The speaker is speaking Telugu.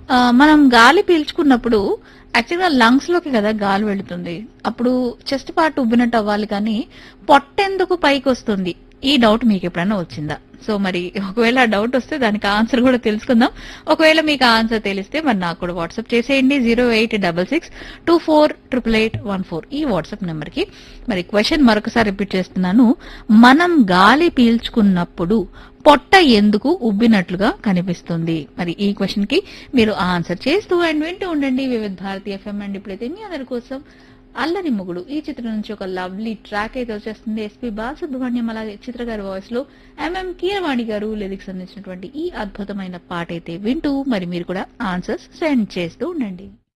ఆ, మనం గాలి పీల్చుకున్నప్పుడు యాక్చువల్గా లంగ్స్ లోకి కదా గాలి వెళుతుంది అప్పుడు చెస్ట్ పార్ట్ ఉబ్బినట్టు అవ్వాలి కానీ పొట్టెందుకు పైకి వస్తుంది ఈ డౌట్ మీకు ఎప్పుడైనా వచ్చిందా సో మరి ఒకవేళ ఆ డౌట్ వస్తే దానికి ఆన్సర్ కూడా తెలుసుకుందాం ఒకవేళ మీకు ఆ ఆన్సర్ తెలిస్తే మరి నాకు కూడా వాట్సాప్ చేసేయండి zero eight double six two four triple eight one four ఈ వాట్సాప్ నెంబర్ కి మరి క్వశ్చన్ మరొకసారి రిపీట్ చేస్తున్నాను మనం గాలి పీల్చుకున్నప్పుడు పొట్ట ఎందుకు ఉబ్బినట్లుగా కనిపిస్తుంది మరి ఈ క్వశ్చన్ కి మీరు ఆన్సర్ చేస్తూ అండ్ వింటూ ఉండండి వివిధ భారతీయ ఎఫ్ఎం అండ్ ఇప్పుడైతే మీ అందరి కోసం అల్లని మొగుడు ఈ చిత్రం నుంచి ఒక లవ్లీ ట్రాక్ అయితే వచ్చేస్తుంది ఎస్పీ బాలసుబ్రహ్మణ్యం అలాగే చిత్ర గారి వాయిస్ లో ఎంఎం కీరవాణి గారు లిరిక్స్ అందించినటువంటి ఈ అద్భుతమైన పాట అయితే వింటూ మరి మీరు కూడా ఆన్సర్స్ సెండ్ చేస్తూ ఉండండి